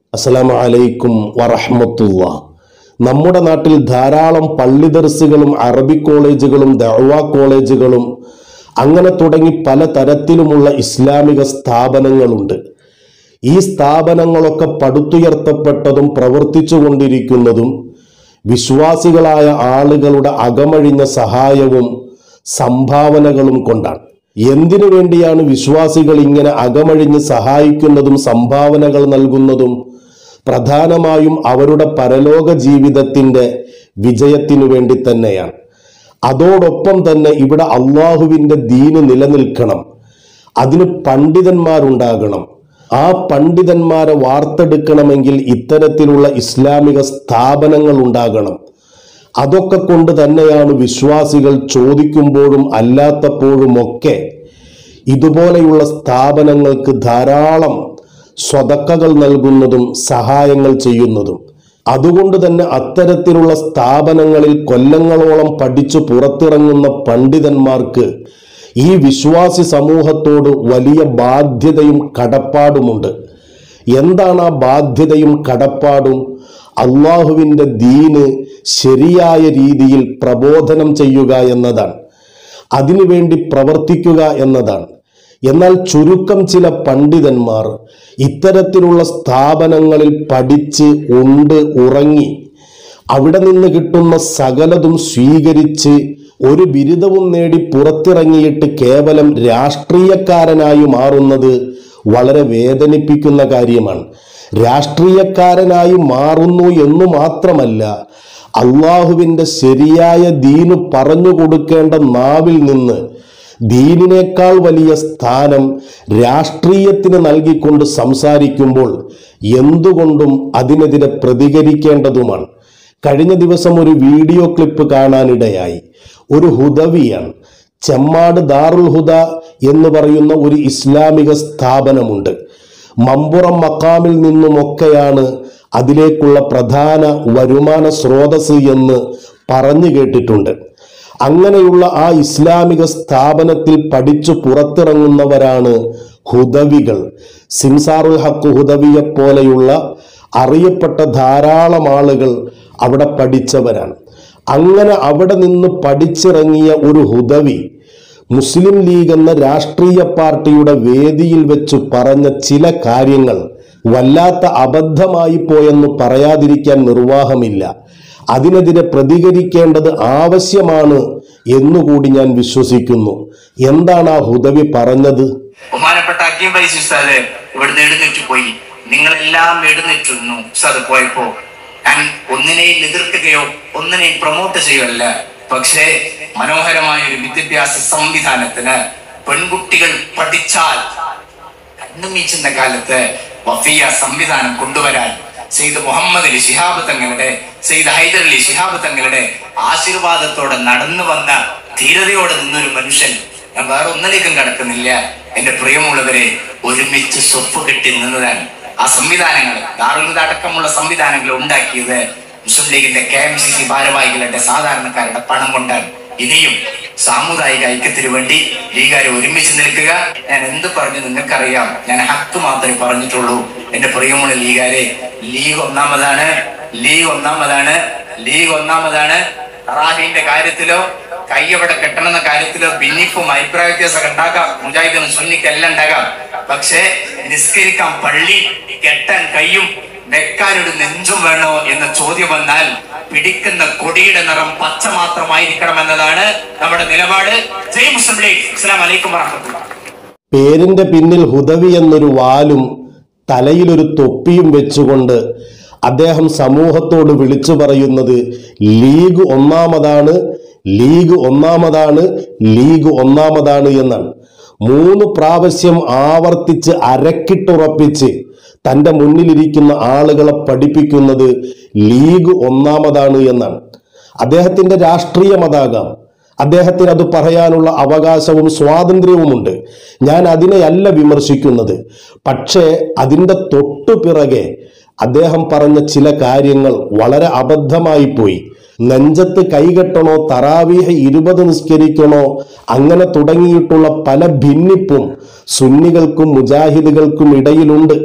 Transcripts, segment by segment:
അസ്സലാമു അലൈക്കും വറഹ്മത്തുള്ള നമ്മുടെ നാട്ടിൽ ധാരാളം പള്ളി ദർസുകളും അറബി കോളേജുകളും ദഅവ കോളേജുകളും അങ്ങനെ തുടങ്ങി പല തരത്തിലുമുള്ള ഇസ്ലാമിക സ്ഥാപനങ്ങളുണ്ട് ഈ സ്ഥാപനങ്ങളൊക്കെ പടുത്തുയർത്തപ്പെട്ടതും പ്രവർത്തിച്ചു കൊണ്ടിരിക്കുന്നതും വിശ്വാസികളായ ആളുകളുടെ അകമഴിഞ്ഞ സഹായവും സംഭാവനകളും കൊണ്ടാണ് എന്തിനു വേണ്ടിയാണ് വിശ്വാസികൾ ഇങ്ങനെ അകമഴിഞ്ഞ് സഹായിക്കുന്നതും സംഭാവനകൾ നൽകുന്നതും പ്രധാനമായും അവരുടെ പരലോക ജീവിതത്തിന്റെ വിജയത്തിനു വേണ്ടി തന്നെയാണ് അതോടൊപ്പം തന്നെ ഇവിടെ അള്ളാഹുവിന്റെ ദീന് നിലനിൽക്കണം അതിന് പണ്ഡിതന്മാരുണ്ടാകണം ആ പണ്ഡിതന്മാരെ വാർത്തെടുക്കണമെങ്കിൽ ഇത്തരത്തിലുള്ള ഇസ്ലാമിക സ്ഥാപനങ്ങൾ ഉണ്ടാകണം അതൊക്കെ കൊണ്ട് തന്നെയാണ് വിശ്വാസികൾ ചോദിക്കുമ്പോഴും അല്ലാത്തപ്പോഴുമൊക്കെ ഇതുപോലെയുള്ള സ്ഥാപനങ്ങൾക്ക് ധാരാളം സ്വതക്കകൾ നൽകുന്നതും സഹായങ്ങൾ ചെയ്യുന്നതും അതുകൊണ്ട് തന്നെ അത്തരത്തിലുള്ള സ്ഥാപനങ്ങളിൽ കൊല്ലങ്ങളോളം പഠിച്ചു പുറത്തിറങ്ങുന്ന പണ്ഡിതന്മാർക്ക് ഈ വിശ്വാസി സമൂഹത്തോട് വലിയ ബാധ്യതയും കടപ്പാടുമുണ്ട് എന്താണ് ആ ബാധ്യതയും കടപ്പാടും അള്ളാഹുവിൻ്റെ ദീന് ശരിയായ രീതിയിൽ പ്രബോധനം ചെയ്യുക എന്നതാണ് അതിനുവേണ്ടി പ്രവർത്തിക്കുക എന്നതാണ് എന്നാൽ ചുരുക്കം ചില പണ്ഡിതന്മാർ ഇത്തരത്തിലുള്ള സ്ഥാപനങ്ങളിൽ പഠിച്ച് ഉണ്ട് ഉറങ്ങി അവിടെ നിന്ന് കിട്ടുന്ന സകലതും സ്വീകരിച്ച് ഒരു ബിരുദവും നേടി പുറത്തിറങ്ങിയിട്ട് കേവലം രാഷ്ട്രീയക്കാരനായി മാറുന്നത് വളരെ വേദനിപ്പിക്കുന്ന കാര്യമാണ് രാഷ്ട്രീയക്കാരനായി മാറുന്നു എന്നു മാത്രമല്ല അള്ളാഹുവിൻ്റെ ശരിയായ ദീന് പറഞ്ഞു കൊടുക്കേണ്ട നാവിൽ നിന്ന് ദീനിനേക്കാൾ വലിയ സ്ഥാനം രാഷ്ട്രീയത്തിന് നൽകിക്കൊണ്ട് സംസാരിക്കുമ്പോൾ എന്തുകൊണ്ടും അതിനെതിരെ പ്രതികരിക്കേണ്ടതുമാണ് കഴിഞ്ഞ ദിവസം ഒരു വീഡിയോ ക്ലിപ്പ് കാണാനിടയായി ഒരു ഹുദവിയാണ് ചെമ്മാട് ദാറുൽ ഹുദ എന്ന് പറയുന്ന ഒരു ഇസ്ലാമിക സ്ഥാപനമുണ്ട് മമ്പുറം മക്കാമിൽ നിന്നുമൊക്കെയാണ് അതിലേക്കുള്ള പ്രധാന വരുമാന സ്രോതസ് എന്ന് പറഞ്ഞു കേട്ടിട്ടുണ്ട് അങ്ങനെയുള്ള ആ ഇസ്ലാമിക സ്ഥാപനത്തിൽ പഠിച്ചു പുറത്തിറങ്ങുന്നവരാണ് ഹുദവികൾ സിംസാറുൽ ഹക്ക് ഹുദവിയെ പോലെയുള്ള അറിയപ്പെട്ട ധാരാളം ആളുകൾ അവിടെ പഠിച്ചവരാണ് അങ്ങനെ അവിടെ നിന്ന് പഠിച്ചിറങ്ങിയ ഒരു ഹുദവി മുസ്ലിം ലീഗ് എന്ന രാഷ്ട്രീയ പാർട്ടിയുടെ വേദിയിൽ വെച്ച് പറഞ്ഞ ചില കാര്യങ്ങൾ വല്ലാത്ത അബദ്ധമായി പോയെന്ന് പറയാതിരിക്കാൻ നിർവാഹമില്ല അതിനെതിരെ പ്രതികരിക്കേണ്ടത് ആവശ്യമാണ് എന്നുകൂടി ഞാൻ വിശ്വസിക്കുന്നു എന്താണ് ആ ഹുദവി പറഞ്ഞത് ബഹുമാനപ്പെട്ട അക്കീം പൈസ ഉസ്താദ് ഇവിടുന്ന് എഴുന്നേറ്റ് പോയി നിങ്ങളെല്ലാം എഴുന്നേറ്റുന്നു ഉസ്താദ് പോയപ്പോ ഞാൻ ഒന്നിനെയും എതിർക്കുകയോ ഒന്നിനെയും പ്രൊമോട്ട് ചെയ്യുകയല്ല പക്ഷേ മനോഹരമായ ഒരു വിദ്യാഭ്യാസ സംവിധാനത്തിന് പെൺകുട്ടികൾ പഠിച്ചാൽ കണ്ണുമീച്ചുന്ന കാലത്ത് വഫിയ സംവിധാനം കൊണ്ടുവരാൻ സെയ്ദ് മുഹമ്മദ് അലി ശിഹാബ് തങ്ങളുടെ സെയ്ദ് ഹൈദർ അലി ശിഹാബ് തങ്ങളുടെ ആശീർവാദത്തോടെ നടന്നു വന്ന ധീരതയോടെ നിന്നൊരു മനുഷ്യൻ ഞാൻ വേറെ ഒന്നിലേക്കും കടക്കുന്നില്ല എന്റെ പ്രിയമുള്ളവരെ ഒരുമിച്ച് സ്വപ്പ് കെട്ടി നിന്നതാണ് ആ സംവിധാനങ്ങൾ ദാറുൽ അടക്കമുള്ള സംവിധാനങ്ങൾ ഉണ്ടാക്കിയത് മുസ്ലിം ലീഗിന്റെ കെ എം സി സി ഭാരവാഹികളുടെ സാധാരണക്കാരുടെ പണം കൊണ്ടാണ് ഇനിയും സാമുദായിക ഐക്യത്തിന് വേണ്ടി ലീഗാർ ഒരുമിച്ച് നിൽക്കുക ഞാൻ എന്ത് പറഞ്ഞു നിങ്ങൾക്കറിയാം ഞാൻ ഹക്ക് മാത്രമേ പറഞ്ഞിട്ടുള്ളൂ എന്റെ പ്രിയമുള്ള ലീഗാരെ ലീഗ് ഒന്നാമതാണ് ലീഗ് ഒന്നാമതാണ് ലീഗ് ഒന്നാമതാണ് തറാഹിന്റെ കാര്യത്തിലോ കൈയവിടെ കെട്ടണമെന്ന കാര്യത്തിലോ ഭിന്നിപ്പും അഭിപ്രായ വ്യത്യാസം ഉണ്ടാകാം മുജാഹിദിനും സുന്നിക്കെല്ലാം ഉണ്ടാകാം പക്ഷേ നിസ്കരിക്കാൻ പള്ളി കെട്ടാൻ കയ്യും വെക്കാനൊരു നെഞ്ചും വേണോ എന്ന ചോദ്യം വന്നാൽ പിടിക്കുന്ന കൊടിയുടെ നിറം പച്ച മാത്രമായിരിക്കണം എന്നതാണ് നമ്മുടെ നിലപാട് ജയ് മുസ്ലിം ലീഗ് അസ്സലാം വലൈക്കും വറഹമത്തുള്ള പേരിന്റെ പിന്നിൽ ഹുദവി എന്നൊരു വാലും തലയിലൊരു തൊപ്പിയും വെച്ചുകൊണ്ട് അദ്ദേഹം സമൂഹത്തോട് വിളിച്ചു പറയുന്നത് ലീഗ് ഒന്നാമതാണ് ലീഗ് ഒന്നാമതാണ് ലീഗ് ഒന്നാമതാണ് എന്നാണ് മൂന്ന് പ്രാവശ്യം ആവർത്തിച്ച് അരക്കിട്ടുറപ്പിച്ച് തൻ്റെ മുന്നിലിരിക്കുന്ന ആളുകളെ പഠിപ്പിക്കുന്നത് ലീഗ് ഒന്നാമതാണ് എന്നാണ് അദ്ദേഹത്തിൻ്റെ രാഷ്ട്രീയമതാകാം അദ്ദേഹത്തിന് അത് പറയാനുള്ള അവകാശവും സ്വാതന്ത്ര്യവുമുണ്ട് ഞാൻ അതിനെയല്ല വിമർശിക്കുന്നത് പക്ഷേ അതിൻ്റെ തൊട്ടു പിറകെ അദ്ദേഹം പറഞ്ഞ ചില കാര്യങ്ങൾ വളരെ അബദ്ധമായി പോയി നെഞ്ചത്ത് കൈകെട്ടണോ തറാവീഹ് ഇരുപത് നിസ്കരിക്കണോ അങ്ങനെ തുടങ്ങിയിട്ടുള്ള പല ഭിന്നിപ്പും സുന്നികൾക്കും മുജാഹിദുകൾക്കും ഇടയിലുണ്ട്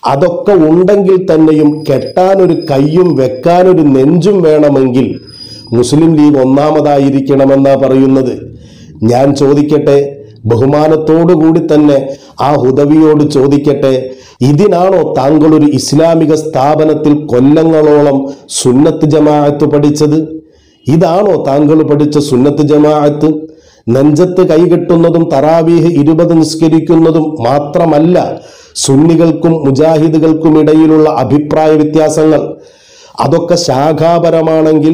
അതൊക്കെ ഉണ്ടെങ്കിൽ തന്നെയും കെട്ടാനൊരു കയ്യും വെക്കാനൊരു നെഞ്ചും വേണമെങ്കിൽ മുസ്ലിം ലീഗ് ഒന്നാമതായിരിക്കണമെന്നാ പറയുന്നത് ഞാൻ ചോദിക്കട്ടെ ബഹുമാനത്തോടു കൂടി തന്നെ ആ ഹുദവിയോട് ചോദിക്കട്ടെ ഇതിനാണോ താങ്കൾ ഒരു ഇസ്ലാമിക സ്ഥാപനത്തിൽ കൊല്ലങ്ങളോളം സുന്നത്ത് ജമാഅത്ത് പഠിച്ചത് ഇതാണോ താങ്കൾ പഠിച്ച സുന്നത്ത് ജമാഅത്ത് നെഞ്ചത്ത് കൈകെട്ടുന്നതും തറാവീഹ് ഇരുപത് നിസ്കരിക്കുന്നതും മാത്രമല്ല സുന്നികൾക്കും മുജാഹിദുകൾക്കും ഇടയിലുള്ള അഭിപ്രായ വ്യത്യാസങ്ങൾ അതൊക്കെ ശാഖാപരമാണെങ്കിൽ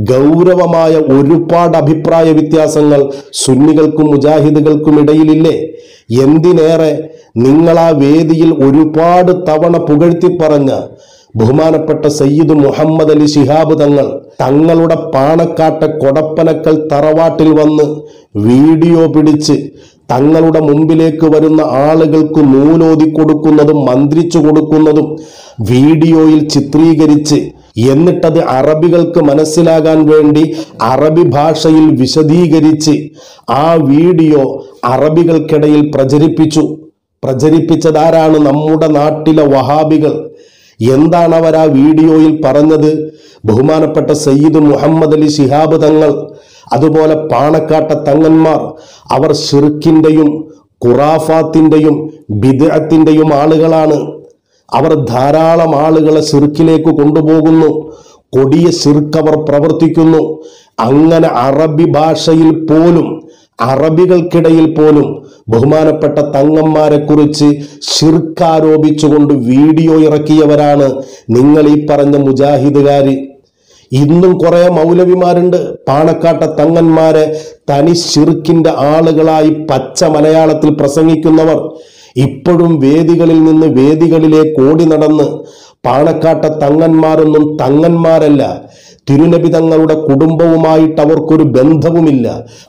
ഗൗരവമായ ഒരുപാട് അഭിപ്രായ വ്യത്യാസങ്ങൾ സുന്നികൾക്കും മുജാഹിദുകൾക്കും ഇടയിലില്ലേ എന്തിനേറെ നിങ്ങൾ ആ വേദിയിൽ ഒരുപാട് തവണ പുകഴ്ത്തി പറഞ്ഞ ബഹുമാനപ്പെട്ട സയ്യിദ് മുഹമ്മദ് അലി ശിഹാബ് തങ്ങൾ തങ്ങളുടെ പാണക്കാട്ടെ കൊടപ്പനക്കൽ തറവാട്ടിൽ വന്ന് വീഡിയോ പിടിച്ച് തങ്ങളുടെ മുമ്പിലേക്ക് വരുന്ന ആളുകൾക്ക് നൂലോതി കൊടുക്കുന്നതും മന്ത്രിച്ചു കൊടുക്കുന്നതും വീഡിയോയിൽ ചിത്രീകരിച്ച് എന്നിട്ടത് അറബികൾക്ക് മനസ്സിലാകാൻ വേണ്ടി അറബി ഭാഷയിൽ വിശദീകരിച്ച് ആ വീഡിയോ അറബികൾക്കിടയിൽ പ്രചരിപ്പിച്ചു പ്രചരിപ്പിച്ചതാരാണ് നമ്മുടെ നാട്ടിലെ വഹാബികൾ എന്താണ് അവർ ആ വീഡിയോയിൽ പറഞ്ഞത് ബഹുമാനപ്പെട്ട സയ്യിദ് മുഹമ്മദ് അലി ശിഹാബ് തങ്ങൾ അതുപോലെ പാണക്കാട്ട തങ്ങന്മാർ അവർ ഷിർക്കിന്റെയും ഖുറാഫാത്തിന്റെയും ബിദ്അത്തിന്റെയും ആളുകളാണ് അവർ ധാരാളം ആളുകളെ ഷിർക്കിലേക്ക് കൊണ്ടുപോകുന്നു കൊടിയ ഷിർക്ക് അവർ പ്രവർത്തിക്കുന്നു അങ്ങനെ അറബി ഭാഷയിൽ പോലും അറബികൾക്കിടയിൽ പോലും ബഹുമാനപ്പെട്ട തങ്ങന്മാരെ കുറിച്ച് ഷിർക്കാരോപിച്ചുകൊണ്ട് വീഡിയോ ഇറക്കിയവരാണ് നിങ്ങൾ ഈ പറഞ്ഞ മുജാഹിദുകാര് ഇന്നും കുറെ മൗലവിമാരുണ്ട് പാണക്കാട്ട തങ്ങന്മാരെ തനി ഷിർക്കിന്റെ ആളുകളായി പച്ച മലയാളത്തിൽ പ്രസംഗിക്കുന്നവർ ഇപ്പോഴും വേദികളിൽ നിന്ന് വേദികളിലേക്ക് ഓടി നടന്ന് പാണക്കാട്ട തങ്ങന്മാരൊന്നും തങ്ങന്മാരല്ല തിരുനബി തങ്ങളുടെ കുടുംബവുമായിട്ട് അവർക്കൊരു ബന്ധവുമില്ല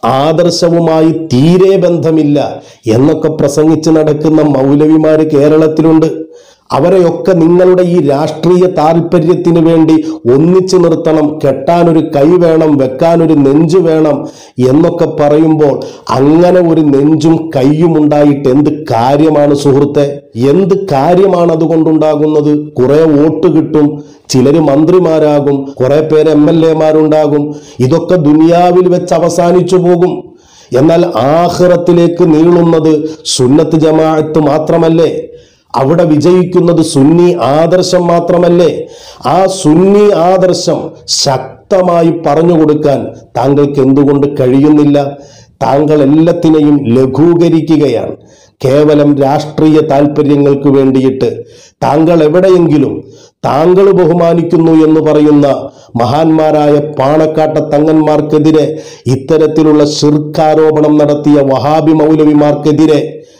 ആദർശവുമായി തീരെ ബന്ധമില്ല എന്നൊക്കെ പ്രസംഗിച്ച് നടക്കുന്ന മൗലവിമാര് കേരളത്തിലുണ്ട് അവരെയൊക്കെ നിങ്ങളുടെ ഈ രാഷ്ട്രീയ താല്പര്യത്തിന് വേണ്ടി ഒന്നിച്ചു നിർത്തണം കെട്ടാനൊരു കൈ വേണം വെക്കാനൊരു നെഞ്ചു വേണം എന്നൊക്കെ പറയുമ്പോൾ അങ്ങനെ ഒരു നെഞ്ചും കൈയും ഉണ്ടായിട്ട് എന്ത് കാര്യമാണ് സുഹൃത്തെ എന്ത് കാര്യമാണ് അതുകൊണ്ടുണ്ടാകുന്നത് കുറെ വോട്ട് കിട്ടും ചിലര് മന്ത്രിമാരാകും കുറെ പേര് എം എൽ എമാരുണ്ടാകും ഇതൊക്കെ ദുനിയാവിൽ വെച്ച് അവസാനിച്ചു പോകും എന്നാൽ ആഹ്റത്തിലേക്ക് നീളുന്നത് സുന്നത്ത് ജമാഅത്ത് മാത്രമല്ലേ അവിടെ വിജയിക്കുന്നത് സുന്നി ആദർശം മാത്രമല്ലേ ആ സുന്നി ആദർശം ശക്തമായി പറഞ്ഞു കൊടുക്കാൻ താങ്കൾക്ക് എന്തുകൊണ്ട് കഴിയുന്നില്ല താങ്കൾ എല്ലാത്തിനെയും ലഘൂകരിക്കുകയാണ് കേവലം രാഷ്ട്രീയ താല്പര്യങ്ങൾക്ക് വേണ്ടിയിട്ട് താങ്കൾ എവിടെയെങ്കിലും താങ്കൾ ബഹുമാനിക്കുന്നു എന്ന് പറയുന്ന മഹാന്മാരായ പാണക്കാട്ട തങ്ങന്മാർക്കെതിരെ ഇത്തരത്തിലുള്ള ശിർക്കാരോപണം നടത്തിയ വഹാബി മൗലവിമാർക്കെതിരെ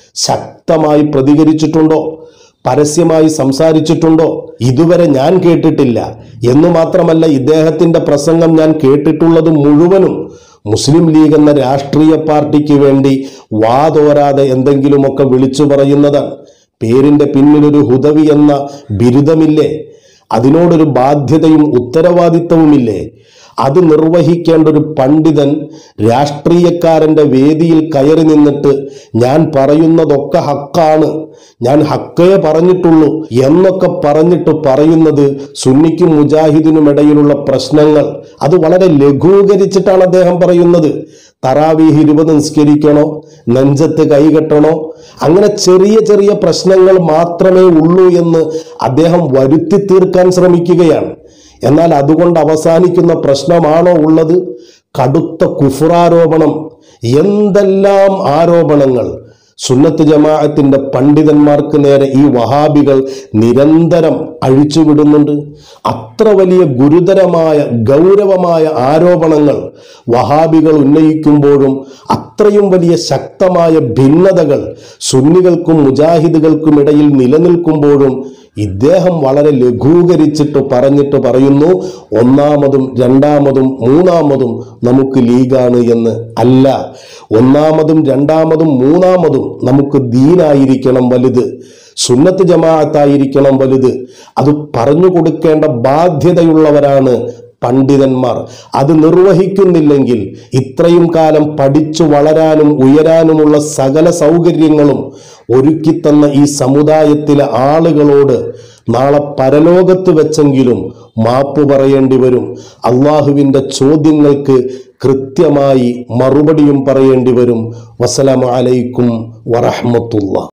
ശക്തമായി പ്രതികരിച്ചിട്ടുണ്ടോ പരസ്യമായി സംസാരിച്ചിട്ടുണ്ടോ ഇതുവരെ ഞാൻ കേട്ടിട്ടില്ല എന്നു മാത്രമല്ല ഇദ്ദേഹത്തിന്റെ പ്രസംഗം ഞാൻ കേട്ടിട്ടുള്ളത് മുഴുവനും മുസ്ലിം ലീഗ് എന്ന രാഷ്ട്രീയ പാർട്ടിക്ക് വേണ്ടി വാതോരാതെ എന്തെങ്കിലുമൊക്കെ വിളിച്ചു പറയുന്നതാണ് പേരിന്റെ പിന്നിലൊരു ഹുദവി എന്ന ബിരുദമില്ലേ അതിനോടൊരു ബാധ്യതയും ഉത്തരവാദിത്തവുമില്ലേ അത് നിർവഹിക്കേണ്ട ഒരു പണ്ഡിതൻ രാഷ്ട്രീയക്കാരന്റെ വേദിയിൽ കയറി നിന്നിട്ട് ഞാൻ പറയുന്നതൊക്കെ ഹക്കാണ് ഞാൻ ഹക്കേ പറഞ്ഞിട്ടുള്ളൂ എന്നൊക്കെ പറഞ്ഞിട്ട് പറയുന്നത് സുന്നിക്കും മുജാഹിദിനും ഇടയിലുള്ള പ്രശ്നങ്ങൾ അത് വളരെ ലഘൂകരിച്ചിട്ടാണ് അദ്ദേഹം പറയുന്നത് തറാവീഹ് ഇരുപത് നിസ്കരിക്കണോ നെഞ്ചത്ത് കൈകെട്ടണോ അങ്ങനെ ചെറിയ ചെറിയ പ്രശ്നങ്ങൾ മാത്രമേ ഉള്ളൂ എന്ന് അദ്ദേഹം വരുത്തി തീർക്കാൻ ശ്രമിക്കുകയാണ് എന്നാൽ അതുകൊണ്ട് അവസാനിക്കുന്ന പ്രശ്നമാണോ ഉള്ളത് കടുത്ത കുഫുറാരോപണം എന്തെല്ലാം ആരോപണങ്ങൾ സുന്നത്ത് ജമാഅത്തിന്റെ പണ്ഡിതന്മാർക്ക് നേരെ ഈ വഹാബികൾ നിരന്തരം അഴിച്ചുവിടുന്നുണ്ട് അത്ര വലിയ ഗുരുതരമായ ഗൗരവമായ ആരോപണങ്ങൾ വഹാബികൾ ഉന്നയിക്കുമ്പോഴും അത്രയും വലിയ ശക്തമായ ഭിന്നതകൾ സുന്നികൾക്കും മുജാഹിദുകൾക്കും ഇടയിൽ നിലനിൽക്കുമ്പോഴും ഇദ്ദേഹം വളരെ ലഘൂകരിച്ചിട്ട് പറഞ്ഞിട്ട് പറയുന്നു ഒന്നാമതും രണ്ടാമതും മൂന്നാമതും നമുക്ക് ലീഗാണ് എന്ന് അല്ല ഒന്നാമതും രണ്ടാമതും മൂന്നാമതും നമുക്ക് ദീനായിരിക്കണം വലുത് സുന്നത്ത് ജമാഅത്തായിരിക്കണം വലുത് അത് പറഞ്ഞു കൊടുക്കേണ്ട ബാധ്യതയുള്ളവരാണ് പണ്ഡിതന്മാർ അത് നിർവഹിക്കുന്നില്ലെങ്കിൽ ഇത്രയും കാലം പഠിച്ചു വളരാനും ഉയരാനുമുള്ള സകല സൗകര്യങ്ങളും ഒരുക്കിത്തന്ന ഈ സമുദായത്തിലെ ആളുകളോട് നാളെ പരലോകത്ത് വെച്ചെങ്കിലും മാപ്പ് പറയേണ്ടി വരും അള്ളാഹുവിൻ്റെ ചോദ്യങ്ങൾക്ക് കൃത്യമായി മറുപടിയും പറയേണ്ടി വരും വസലാമു അലൈക്കും വറഹ്മത്തുള്ള